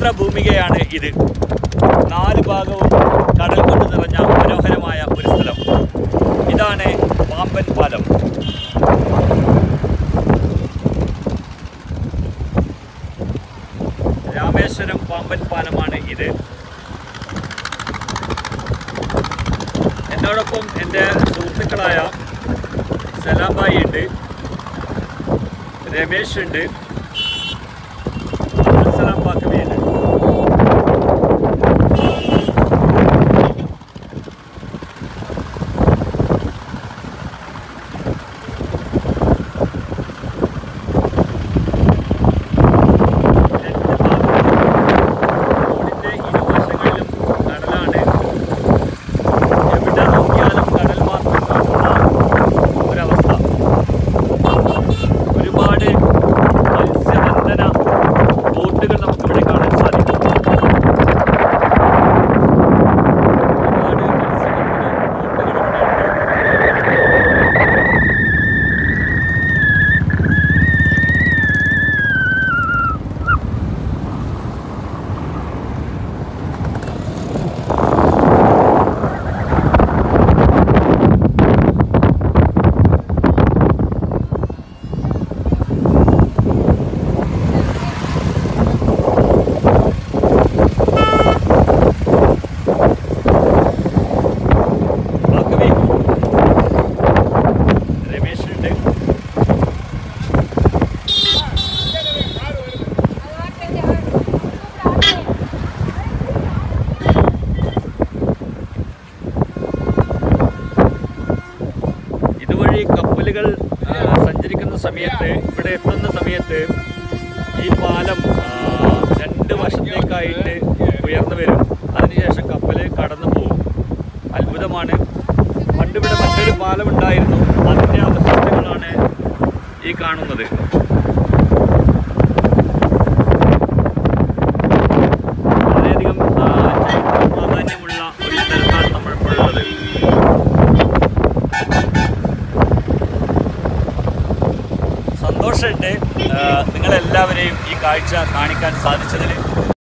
ഭൂമികയാണ് ഇത് നാല് ഭാഗവും കടൽ കൊണ്ട് നിറഞ്ഞ മനോഹരമായ ഒരു സ്ഥലം ഇതാണ് പാമ്പൻ പാലം രാമേശ്വരം പാമ്പൻ പാലമാണ് ഇത് എന്നോടൊപ്പം എൻ്റെ സുഹൃത്തുക്കളായ സലാംബായി ഉണ്ട് രമേശ് ഉണ്ട് അബ്ദുൽ സലാം ബാക്കവിയുണ്ട് രണ്ട് റോഡിൻ്റെ ഇരുവശങ്ങളിലും കടലാണ് എവിടെ നോക്കിയാലും കടൽ മാത്രം കാണുന്ന ഒരവസ്ഥ ഒരുപാട് മത്സ്യബന്ധന ബോട്ടുകൾ നമുക്കിവിടെ കാണാൻ സാധിക്കും ഒരുപാട് മത്സ്യബന്ധന ബോട്ടുകൾ ഇവിടെ ഉണ്ട്. ബാക്കവി രമേശ് ഉണ്ട് ഇതുവഴി കപ്പലുകൾ ആ, സഞ്ചരിക്കുന്ന സമയത്ത് ഇവിടെ എത്തുന്ന സമയത്ത് ഈ പാലം ആ, രണ്ട് വശത്തേക്കായിട്ട് ഉയർന്നു വരും അതിനുശേഷം കപ്പൽ കടന്നു പോകും അത്ഭുതമാണ് പണ്ട് ഇവിടെ മറ്റൊരു പാലം ഉണ്ടായിരുന്നു അതിൻ്റെ അവശിഷ്ടങ്ങളാണ് ഈ കാണുന്നത് വളരെയധികം ആ, ചരിത്ര പ്രാധാന്യമുള്ള ഒരു സ്ഥലത്താണ് നമ്മളിപ്പോഴുള്ളത് സന്തോഷമുണ്ട് ആ, നിങ്ങളെല്ലാവരെയും ഈ കാഴ്ച കാണിക്കാൻ സാധിച്ചതിൽ